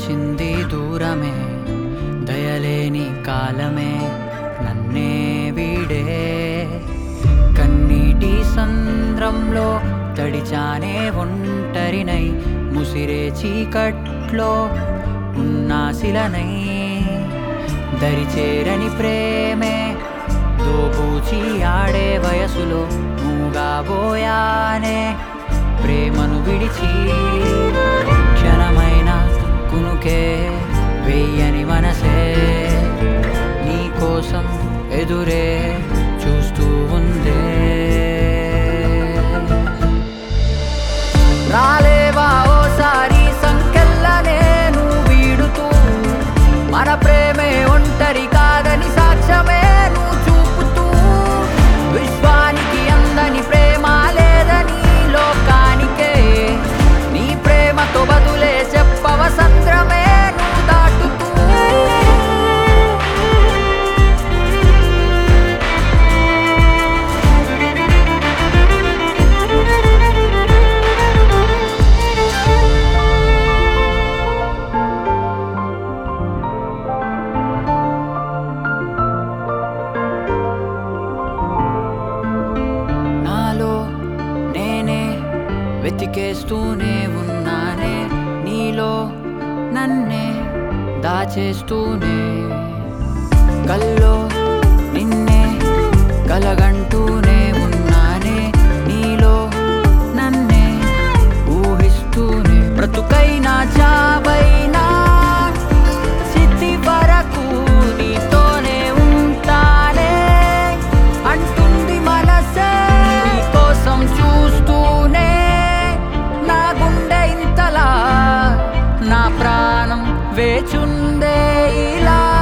వచ్చింది దూరమే దయలేని కాలమే నన్నే వీడే కన్నీటి సంద్రంలో తడిచానే ఒంటరినై ముసిరే చీకట్లో ఉన్నాశిలనై దరిచేరని ప్రేమే దోబూచి ఆడే వయసులో మూగాబోయానే ప్రేమను విడిచి క్షణమైన కునుకే వెయ్యని మనసే నీ కోసం ఎదురే చూస్తూ ఉందే రాలేవా ఓసారి సంకెళ్ళనే నువ్వు వీడుతూ మన ప్రేమే ఒంటరి కాదని సాక్ష్యమే నువ్వు చూపుతూ విశ్వానికి అందని ప్రేమ లేదని లోకానికే నీ ప్రేమతో బదులే చెప్పవ సంద్రమే నువ్వు దాటుతూ నాలో నేనే వెతికేస్తూనే ఉన్నానే నీలో నన్నే దాచేస్తూనే కల్లో నిన్నే కలగంటూనే ఉన్నానే నీలో నన్నే ఊహిస్తూనే బ్రతుకైనా చావైనా చితి వరకు నీతోనే ఉంటానే అంటుంది మనసే నీ కోసం చూస్తూనే నా గుండె ఇంతలా నా ప్రాణం వేచుందే ఇలా